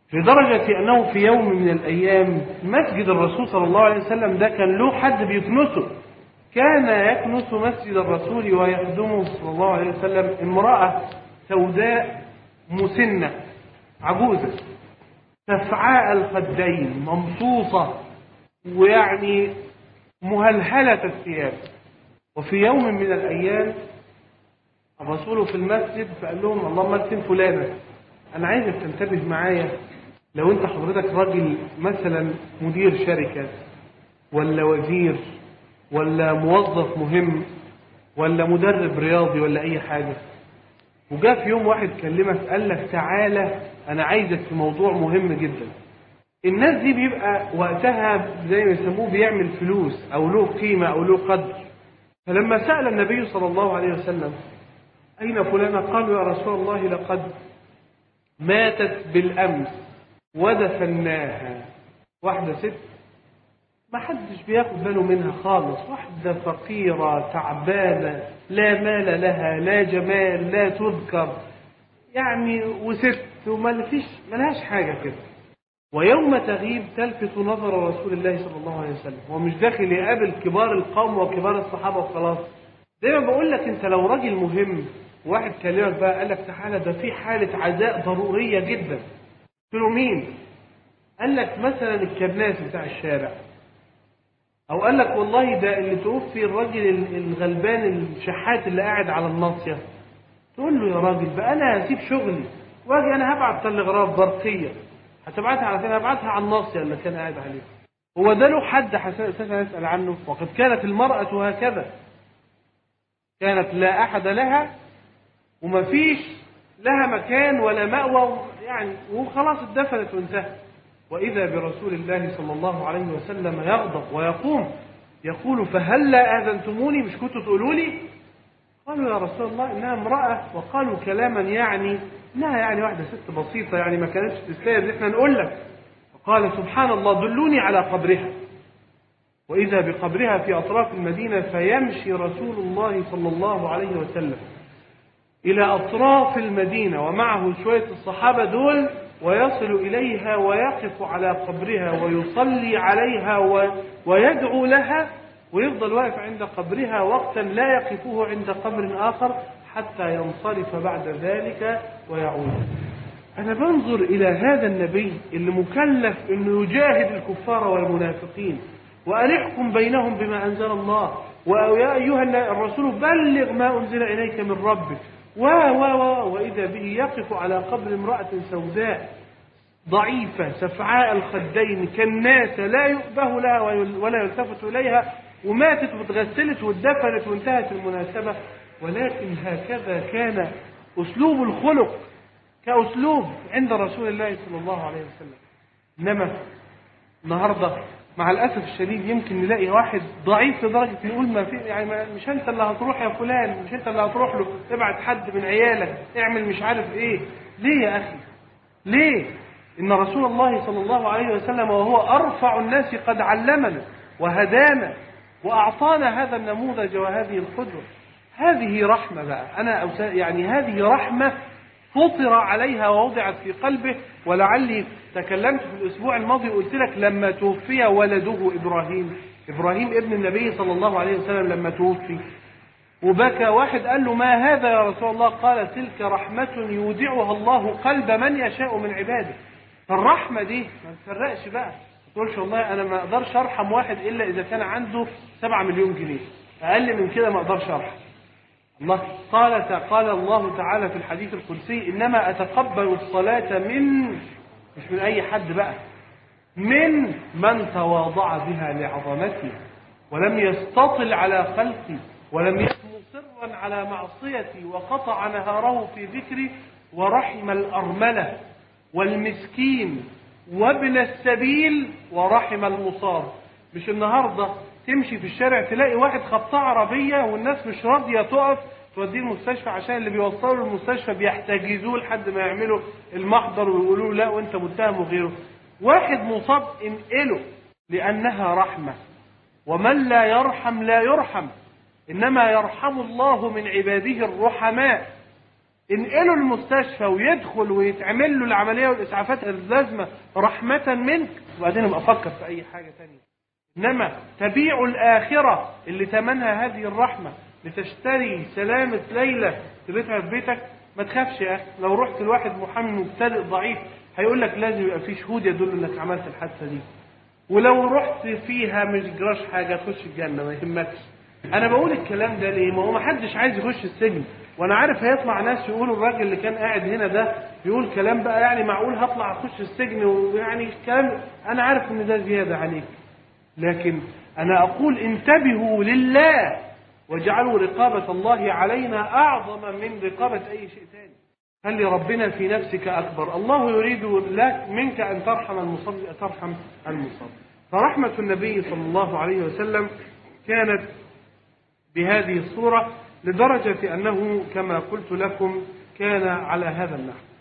لدرجة أنه في يوم من الأيام مسجد الرسول صلى الله عليه وسلم ده كان له حد بيكنسه كان يكنس مسجد الرسول ويخدمه صلى الله عليه وسلم امرأة سوداء مسنة عجوزة تفعاء الخدين ممصوصة ويعني مهلهلة الثياب وفي يوم من الأيام الرسول في المسجد فقال لهم اللهم ارسم فلانة أنا عايزك تنتبه معايا لو أنت حضرتك راجل مثلا مدير شركة ولا وزير ولا موظف مهم ولا مدرب رياضي ولا أي حاجة وجاء في يوم واحد كلمك قال لك تعالى أنا عايزك في موضوع مهم جدا الناس دي بيبقى وقتها زي ما يسموه بيعمل فلوس أو له قيمة أو له قدر فلما سأل النبي صلى الله عليه وسلم أين فلانة قالوا يا رسول الله لقد ماتت بالأمس ودفناها واحدة ست ما حدش بياخد باله منها خالص واحدة فقيرة تعبانة لا مال لها لا جمال لا تذكر يعني وست وما فيش ملهاش حاجة كده ويوم تغيب تلفت نظر رسول الله صلى الله عليه وسلم هو مش داخل يقابل كبار القوم وكبار الصحابة وخلاص زي ما بقول لك انت لو راجل مهم واحد كلمك بقى قال لك تعالى ده في حالة عزاء ضرورية جدا قلت له مين؟ قال لك مثلا الكناس بتاع الشارع او قال لك والله ده اللي توفي الراجل الغلبان الشحات اللي قاعد على الناصيه تقول له يا راجل بقى انا هسيب شغلي واجي انا هبعت تلغراف برقيه هتبعتها على فين هبعتها على الناصيه اللي كان قاعد عليه هو ده له حد اساسا يسال عنه وقد كانت المراه هكذا كانت لا احد لها وما فيش لها مكان ولا مأوى يعني وخلاص اتدفنت وانتهت وإذا برسول الله صلى الله عليه وسلم يغضب ويقوم يقول فهلا آذنتموني مش كنتوا تقولوا لي قالوا يا رسول الله إنها امرأة وقالوا كلاما يعني إنها يعني واحدة ست بسيطة يعني ما كانتش تستاهل إن إحنا نقول لك فقال سبحان الله دلوني على قبرها وإذا بقبرها في أطراف المدينة فيمشي رسول الله صلى الله عليه وسلم إلى أطراف المدينة ومعه شوية الصحابة دول ويصل إليها ويقف على قبرها ويصلي عليها و... ويدعو لها ويفضل واقف عند قبرها وقتا لا يقفه عند قبر آخر حتى ينصرف بعد ذلك ويعود أنا بنظر إلى هذا النبي اللي مكلف أنه يجاهد الكفار والمنافقين وأن يحكم بينهم بما أنزل الله ويا أيها الرسول بلغ ما أنزل إليك من ربك و و و وإذا به يقف على قبر امرأة سوداء ضعيفة سفعاء الخدين كالناسة لا يؤبه لها ولا يلتفت إليها وماتت واتغسلت واتدفنت وانتهت المناسبة ولكن هكذا كان أسلوب الخلق كأسلوب عند رسول الله صلى الله عليه وسلم إنما النهاردة مع الأسف الشديد يمكن نلاقي واحد ضعيف لدرجة نقول ما في يعني ما مش أنت اللي هتروح يا فلان مش أنت اللي هتروح له ابعت حد من عيالك اعمل مش عارف إيه ليه يا أخي ليه إن رسول الله صلى الله عليه وسلم وهو أرفع الناس قد علمنا وهدانا وأعطانا هذا النموذج وهذه القدوة هذه رحمة بقى أنا يعني هذه رحمة فطر عليها ووضعت في قلبه ولعلي تكلمت في الأسبوع الماضي وقلت لك لما توفي ولده إبراهيم إبراهيم ابن النبي صلى الله عليه وسلم لما توفي وبكى واحد قال له ما هذا يا رسول الله قال تلك رحمة يودعها الله قلب من يشاء من عباده الرحمة دي ما تفرقش بقى ما تقولش والله أنا ما أقدرش أرحم واحد إلا إذا كان عنده سبعة مليون جنيه أقل من كده ما أقدرش أرحم الله قال قال الله تعالى في الحديث القدسي إنما أتقبل الصلاة من مش من أي حد بقى من من تواضع بها لعظمتي ولم يستطل على خلقي ولم يكن مصرا على معصيتي وقطع نهاره في ذكري ورحم الأرملة والمسكين وابن السبيل ورحم المصاب مش النهارده تمشي في الشارع تلاقي واحد خبطه عربيه والناس مش راضيه تقف توديه المستشفى عشان اللي بيوصلوا المستشفى بيحتجزوه لحد ما يعملوا المحضر ويقولوا لا وانت متهم وغيره واحد مصاب انقله لانها رحمه ومن لا يرحم لا يرحم انما يرحم الله من عباده الرحماء انقله المستشفى ويدخل ويتعمل له العمليه والاسعافات اللازمه رحمه منك وبعدين ابقى افكر في اي حاجه تانية انما تبيع الاخره اللي ثمنها هذه الرحمه لتشتري سلامه ليله تبيتها في بيتك ما تخافش يا اخي لو رحت لواحد محامي مبتدئ ضعيف هيقول لك لازم يبقى في شهود يدل انك عملت الحادثه دي ولو رحت فيها مش جراش حاجه تخش الجنه ما يهمكش انا بقول الكلام ده ليه ما هو ما حدش عايز يخش السجن وانا عارف هيطلع ناس يقولوا الراجل اللي كان قاعد هنا ده بيقول كلام بقى يعني معقول هطلع اخش السجن ويعني كلام انا عارف ان ده زياده عليك لكن انا اقول انتبهوا لله واجعلوا رقابه الله علينا اعظم من رقابه اي شيء ثاني خلي ربنا في نفسك اكبر الله يريد لك منك ان ترحم المصلي ترحم المصلي فرحمه النبي صلى الله عليه وسلم كانت بهذه الصورة لدرجة أنه كما قلت لكم كان على هذا النحو